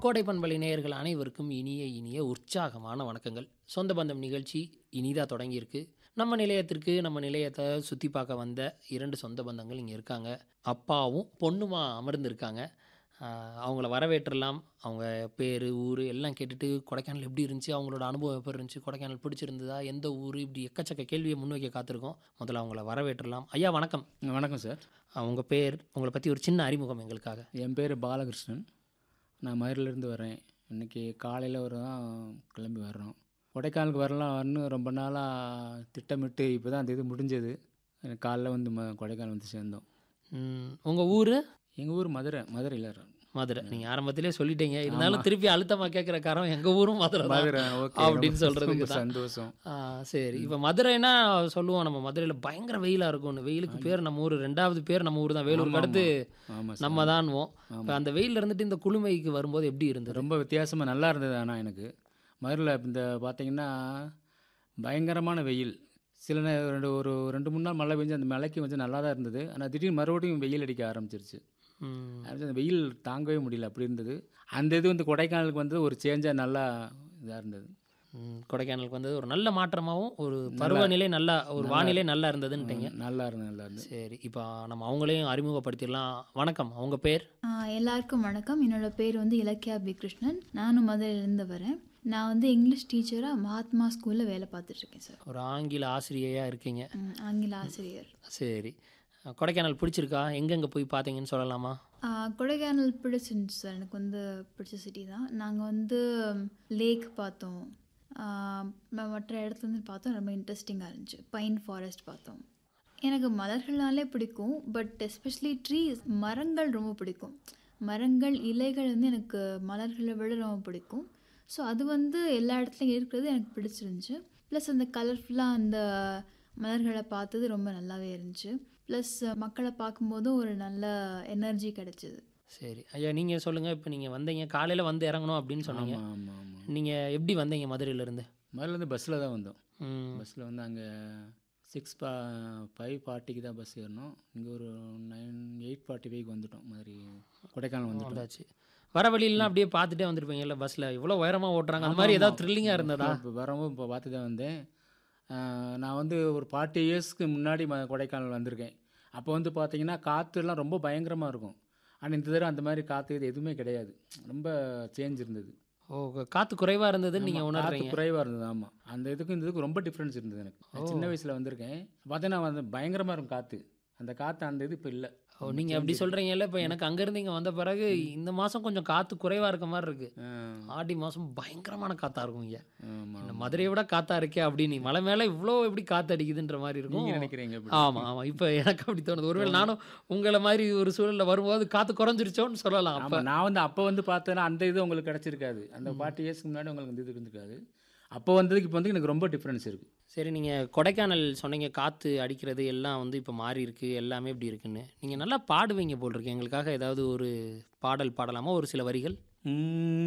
கோடை பண்பலை நேயர்கள் அனைவருக்கும் இனிய இனிய உற்சாகமான வணக்கங்கள் சொந்த பந்தம் நிகழ்ச்சி இனிதாக தொடங்கியிருக்கு நம்ம நிலையத்திற்கு நம்ம நிலையத்தை சுற்றி பார்க்க வந்த இரண்டு சொந்த பந்தங்கள் இங்கே இருக்காங்க அப்பாவும் பொண்ணுமா அமர்ந்திருக்காங்க ஆஹ் அவங்கள வரவேற்றலாம் அவங்க பேர் ஊர் எல்லாம் கேட்டுட்டு கொடைக்கானல் எப்படி இருந்துச்சு அவங்களோட அனுபவம் எப்படி இருந்துச்சு கொடைக்கானல் பிடிச்சிருந்ததா எந்த ஊர் இப்படி எக்கச்சக்க கேள்வியை முன்வைக்க காத்திருக்கோம் முதல்ல அவங்கள வரவேற்றலாம் ஐயா வணக்கம் வணக்கம் சார் அவங்க பேர் உங்களை பற்றி ஒரு சின்ன அறிமுகம் எங்களுக்காக என் பேர் பாலகிருஷ்ணன் நான் மதுரையிலேருந்து வரேன் இன்றைக்கி காலையில் ஒரு தான் கிளம்பி வர்றோம் கொடைக்கானலுக்கு வரலாம் வரணும் ரொம்ப நாளாக திட்டமிட்டு இப்போ தான் அந்த இது முடிஞ்சது எனக்கு காலைல வந்து ம கொடைக்கானல் வந்து சேர்ந்தோம் உங்கள் ஊர் எங்கள் ஊர் மதுரை மதுரையில் இருக்கோம். மதுரை நீங்கள் ஆரம்பத்திலே சொல்லிட்டீங்க இருந்தாலும் திருப்பி அழுத்தமாக கேட்குற காரம் எங்கள் ஊரும் மதுரை தான். மதுரை ஓகே அப்படின்னு சொல்றதுக்கு ரொம்ப தான். சந்தோஷம் ஆ, சரி இப்போ மதுரைனா சொல்லுவோம் நம்ம மதுரையில் பயங்கர வெயிலாக இருக்கும்னு வெயிலுக்கு பேர் நம்ம ஊர் ரெண்டாவது பேர் நம்ம ஊர் தான் வேலூருக்கு அடுத்து ஆமாம் சார் நம்ம தான்வோம் இப்போ அந்த வெயில்ல இருந்துட்டு இந்த குளுமைக்கு வரும்போது எப்படி இருந்தது ரொம்ப வித்தியாசமாக நல்லா இருந்தது ஆனால் எனக்கு மதுரையில் இந்த பார்த்தீங்கன்னா பயங்கரமான வெயில் சில நே ரெண்டு ஒரு ரெண்டு மூணு நாள் மழை பெஞ்சு அந்த மழைக்கு கொஞ்சம் நல்லா தான் இருந்தது ஆனால் திடீர்னு மறுபடியும் வெயில் அடிக்க ஆரம்பிச்சிருச்சு ம், அது அந்த வெயில் தாங்கவே முடியல அப்படி இருந்தது அந்த இது வந்து கொடைக்கானலுக்கு வந்து ஒரு சேஞ்சாக நல்லா இதாக இருந்தது ம், கொடைக்கானலுக்கு வந்தது ஒரு நல்ல மாற்றமாகவும் ஒரு பருவநிலை நல்லா ஒரு வானிலை நல்லா இருந்ததுன்ட்டீங்க நல்லா இருந்தது நல்லா இருந்தது சரி இப்போ நம்ம அவங்களையும் அறிமுகப்படுத்திடலாம் வணக்கம் அவங்க பேர் ஆ, எல்லாருக்கும் வணக்கம் என்னோட பேர் வந்து இலக்கியா பி கிருஷ்ணன் நானும் மதுரையிலேருந்து வரேன் நான் வந்து இங்கிலீஷ் டீச்சராக மகாத்மா ஸ்கூலில் வேலை பார்த்துட்ருக்கேன் சார் ஒரு ஆங்கில ஆசிரியையாக இருக்கீங்க ம், ஆங்கில ஆசிரியர் சரி கொடைக்கானல் பிடிச்சிருக்கா எங்கெங்கே போய் பார்த்தீங்கன்னு சொல்லலாமா ஆ, கொடைக்கானல் பிடிச்சிருந்துச்சு சார் எனக்கு வந்து பிடிச்ச சிட்டி தான் நாங்கள் வந்து லேக் பார்த்தோம் ஆ, ம- மற்ற இடத்துல வந்து பார்த்தோம் ரொம்ப இன்ட்ரெஸ்டிங்காக இருந்துச்சு பைன் ஃபாரஸ்ட் பார்த்தோம் எனக்கு மலர்கள்னாலே பிடிக்கும் பட் எஸ்பெஷலி ட்ரீஸ் மரங்கள் ரொம்ப பிடிக்கும் மரங்கள் இலைகள் வந்து எனக்கு மலர்களை விட ரொம்ப பிடிக்கும் ஸோ அது வந்து எல்லா இடத்துலையும் இருக்கிறது எனக்கு பிடிச்சிருந்துச்சு ப்ளஸ் அந்த கலர்ஃபுல்லாக அந்த மலர்களை பார்த்தது ரொம்ப நல்லாவே இருந்துச்சு ப்ளஸ் மக்களை பார்க்கும்போதும் ஒரு நல்ல எனர்ஜி கிடைச்சிது சரி ஐயா நீங்கள் சொல்லுங்கள் இப்போ நீங்கள் வந்தீங்க காலையில் வந்து இறங்கணும் அப்படின்னு சொன்னீங்க ஆமாம் ஆமாம் ஆமாம் நீங்கள் எப்படி வந்தீங்க மதுரையிலேருந்து முதல்ல வந்து பஸ்ஸில் தான் வந்தோம் ம் பஸ்ஸில் வந்து அங்கே சிக்ஸ் பா ஃபைவ் ஃபார்ட்டிக்கு தான் பஸ் ஏறணும் இங்கே ஒரு நைன் எயிட் ஃபார்ட்டி ஃபைவ்க்கு வந்துட்டோம் மாதிரி கொடைக்கானல் வந்துட்டோம் வந்தாச்சு வர வழியிலாம் அப்படியே பார்த்துட்டே வந்திருப்பீங்கல்ல பஸ்ஸில் இவ்வளோ உயரமாக ஓட்டுறாங்க அந்த மாதிரி ஏதாவது த்ரில்லிங்காக இருந்ததா இப்போ வரவும் இப்போ பார்த்து தான் வந்தேன் ஆஹ் நான் வந்து ஒரு ஃபார்ட்டி இயர்ஸ்க்கு முன்னாடி ம கொடைக்கானல் வந்திருக்கேன் அப்போ வந்து பார்த்தீங்கன்னா காற்றுலாம் ரொம்ப பயங்கரமாக இருக்கும் ஆனால் இந்த தடவை அந்த மாதிரி காற்று இது எதுவுமே கிடையாது ரொம்ப சேஞ்ச் இருந்தது ஓ காற்று குறைவாக இருந்ததுன்னு நீங்கள் ஆமா, உணர்றீங்க காத்து குறைவாக இருந்தது ஆமாம் அந்த இதுக்கும் இந்த இதுக்கும் ரொம்ப டிஃப்ரென்ஸ் இருந்தது எனக்கு நான் சின்ன வயசில் வந்திருக்கேன் பார்த்தீங்கன்னா வந்து பயங்கரமாக இருக்கும் காற்று அந்த காற்று அந்த இது இப்போ இல்லை ஓ நீங்கள் அப்படி சொல்கிறீங்கல்ல இப்போ எனக்கு அங்கேருந்து இங்கே வந்த பிறகு இந்த மாதம் கொஞ்சம் காற்று குறைவாக இருக்க மாதிரி இருக்குது ஆடி மாதம் பயங்கரமான காற்றா இருக்கும் இங்கே ஆமாம் இந்த மதுரையை விட காற்றா இருக்கே அப்படின்னு மலை மேலே இவ்வளோ எப்படி காற்று அடிக்குதுன்ற மாதிரி இருக்கும் நீங்கள் நினைக்கிறீங்க இப்படி? ஆமாம் ஆமாம் இப்போ எனக்கு அப்படி தோணுது ஒருவேளை நானும் உங்களை மாதிரி ஒரு சூழலில் வரும்போது காற்று குறைஞ்சிருச்சோன்னு சொல்லலாம் அப்போ ஆமாம் நான் வந்து அப்போ வந்து பார்த்தேன்னா அந்த இது உங்களுக்கு கிடச்சிருக்காது அந்த ஃபார்ட்டி இயர்ஸ்க்கு முன்னாடி உங்களுக்கு இந்த இது இருந்திருக்காது அப்போ வந்ததுக்கு இப்போ வந்து எனக்கு ரொம்ப டிஃப்ரென்ஸ் இருக்குது சரி நீங்கள் கொடைக்கானல் சொன்னீங்க காற்று அடிக்கிறது எல்லாம் வந்து இப்போ மாறி இருக்கு எல்லாமே இப்படி இருக்குன்னு நீங்கள் நல்லா பாடுவீங்க போல் இருக்கு எங்களுக்காக ஏதாவது ஒரு பாடல் பாடலாமா ஒரு சில வரிகள்